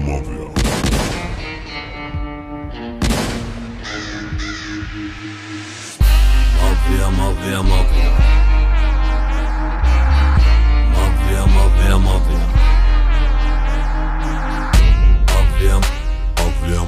mafia. Mafia, mafia, mafia. Mafia, mafia, mafia. Mafia, mafia.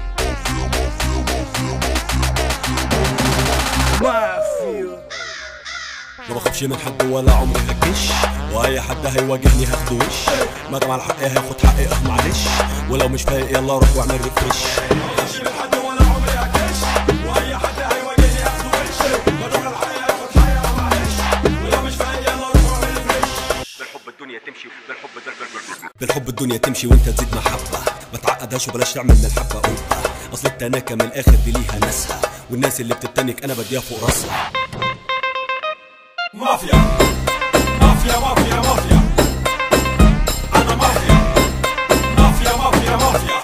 ما بخافش من حد ولا عمري هكش واي حد هيواجهني هاخده وش ما دام على حقي هاخد حقي اه معلش ولو مش فايق يلا روح واعمل ريفرش ما بخافش من حد ولا عمري هكش واي حد هيواجهني هاخده وش ما دام على حقي هاخد حقي اه معلش ولو مش فايق يلا روح واعمل ريفرش بالحب الدنيا تمشي بالحب در بالحب الدنيا تمشي وانت تزيد محبة ما تعقدهاش وبلاش تعمل من الحبة قبة اصل التناكة من الاخر دي ليها ناسها والناس اللي بتتنك انا بديها فوق راسها مافيا مافيا مافيا مافيا انا مافيا مافيا مافيا مافيا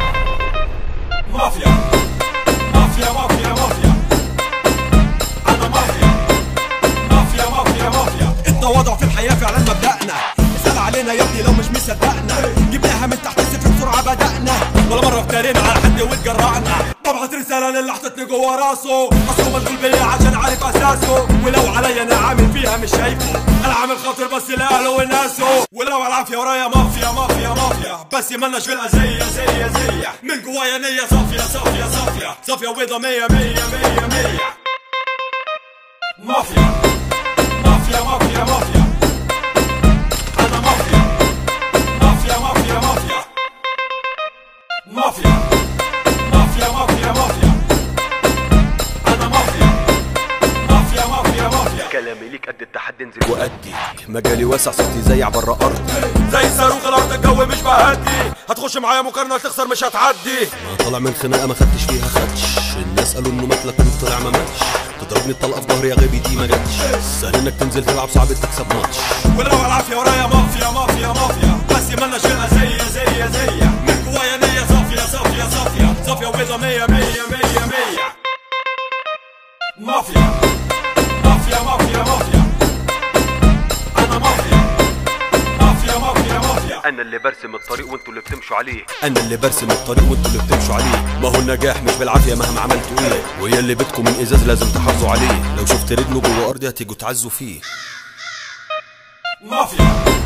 مافيا مافيا مافيا مافيا انا مافيا مافيا مافيا مافيا التواضع في الحياة فعلا مبدأنا اسأل علينا يا ابني لو مش مصدقنا جبناها من تحت الصفر بسرعة بدأنا ولا مرة افترينا على حد واتجرأنا ببعت رسالة للي حطتني جوا راسه اصله مشغول بيا عشان عارف اساسه ولو عليا انا عامل فيها مش شايفه انا عامل خاطر بس لاهله وناسه ولو على العافية ورايا مافيا مافيا مافيا بس مالناش في الأذية زي زي من جوايا نية صافية صافية صافية صافية وبيضة مية مية مية مية مافيا مافيا مافيا مافيا أنا مافيا مافيا مافيا مافيا مافيا مافيا مافيا مافيا أنا مافيا مافيا مافيا مافيا كلامي ليك قد التحدي انزل وأدي مجالي واسع صوتي زي عبر أرضي زي صاروخ الأرض الجو مش بهدي هتخش معايا مقارنة تخسر مش هتعدي ما طلع من خناقة ما خدتش فيها خدش الناس قالوا إنه مات لكن طلع ما ماتش تضربني الطلقة في ظهري يا غبي دي ما جاتش سهل إنك تنزل تلعب صعب تكسب ماتش ولو على العافية ورايا مافيا مافيا مافيا بس مالناش في الأذية زي زي من جوايا نية صافية صافية صافية صافية وبيضة مية مية مية مية مافيا مافيا مافيا مافيا أنا مافيا مافيا مافيا مافيا انا اللي برسم الطريق وانتوا اللي بتمشوا عليه انا اللي برسم الطريق وانتوا اللي بتمشوا عليه ما هو النجاح مش بالعافيه مهما عملتوا ايه وهي اللي بيتكم من ازاز لازم تحافظوا عليه لو شفت رجله جوه ارضي هتيجوا تعزوا فيه مافيا